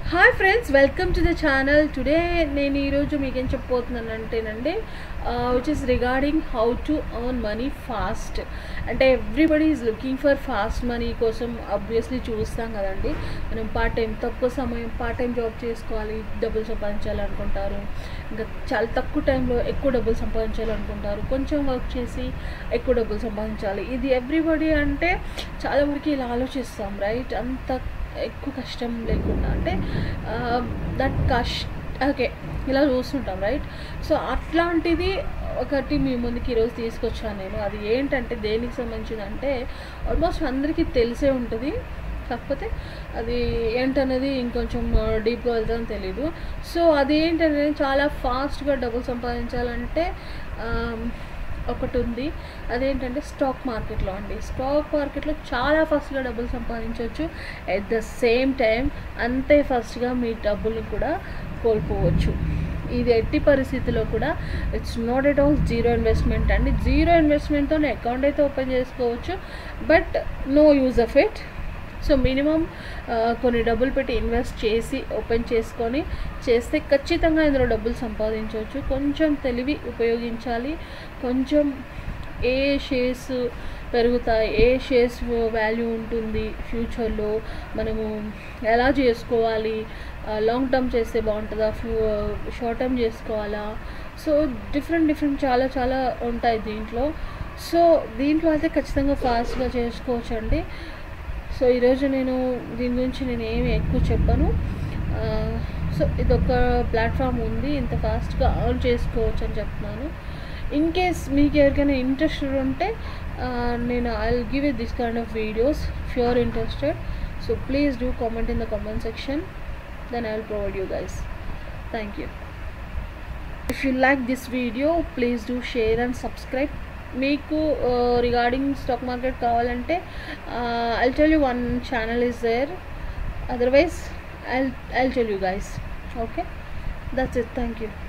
hi friends welcome to the channel today నేను ఈరోజు మీకు ఏం చెప్పబోతున్నాను అంటేనండి which is regarding how to earn money fast అంటే everybody is looking for fast money కోసం అబ్వియస్లీ చూస్తాం కదండి మనం పార్ట్ టైం తక్కువ సమయం పార్ట్ టైం జాబ్ చేసుకోవాలి డబ్బులు సంపాదించాలనుకుంటారు ఇంకా చాలా తక్కువ టైంలో ఎక్కువ డబ్బులు సంపాదించాలనుకుంటారు కొంచెం వర్క్ చేసి ఎక్కువ డబ్బులు సంపాదించాలి ఇది ఎవ్రీబడి అంటే చాలా వరకు ఇలా ఆలోచిస్తాం రైట్ అంత ఎక్కువ కష్టం లేకుండా అంటే దట్ కష్ట ఓకే ఇలా చూస్తుంటాం రైట్ సో అట్లాంటిది ఒకటి మీ ముందుకి ఈరోజు తీసుకొచ్చాను నేను అది ఏంటంటే దేనికి సంబంధించింది అంటే ఆల్మోస్ట్ అందరికీ తెలిసే ఉంటుంది కాకపోతే అది ఏంటనేది ఇంకొంచెం డీప్గా వెళ్తుందని తెలీదు సో అది ఏంటనేది చాలా ఫాస్ట్గా డబ్బులు సంపాదించాలంటే ఒకటి ఉంది అదేంటంటే స్టాక్ మార్కెట్లో అండి స్టాక్ మార్కెట్లో చాలా ఫాస్ట్గా డబ్బులు సంపాదించవచ్చు ఎట్ ద సేమ్ టైం అంతే ఫాస్ట్గా మీ డబ్బుల్ని కూడా కోల్పోవచ్చు ఇది ఎట్టి పరిస్థితిలో కూడా it's not at all zero investment అండి జీరో ఇన్వెస్ట్మెంట్తో అకౌంట్ అయితే ఓపెన్ చేసుకోవచ్చు but no use of it so minimum కొన్ని డబ్బులు పెట్టి ఇన్వెస్ట్ చేసి ఓపెన్ చేసుకొని చేస్తే ఖచ్చితంగా ఇందులో డబ్బులు సంపాదించవచ్చు కొంచెం తెలివి ఉపయోగించాలి కొంచెం ఏ షేర్స్ పెరుగుతాయి ఏ షేర్స్ వాల్యూ ఉంటుంది ఫ్యూచర్లో మనము ఎలా చేసుకోవాలి లాంగ్ టర్మ్ చేస్తే బాగుంటుందా ఫ్యూ షార్ట్ టర్మ్ చేసుకోవాలా సో డిఫరెంట్ డిఫరెంట్ చాలా చాలా ఉంటాయి దీంట్లో సో దీంట్లో అయితే ఖచ్చితంగా ఫాస్ట్గా చేసుకోవచ్చు అండి సో ఈరోజు నేను దీని గురించి నేను ఏమి ఎక్కువ చెప్పను సో ఇదొక ప్లాట్ఫామ్ ఉంది ఇంత ఫాస్ట్గా ఆన్ చేసుకోవచ్చు అని చెప్తున్నాను ఇన్ కేస్ మీకు ఎవరికైనా ఇంట్రెస్టెడ్ ఉంటే నేను I will give it this kind of videos if you are interested so please do comment in the comment section then I will provide you guys thank you if you like this video please do share and subscribe మీకు regarding stock market కావాలంటే I'll tell you one channel is there otherwise I'll I'll tell you guys okay that's it thank you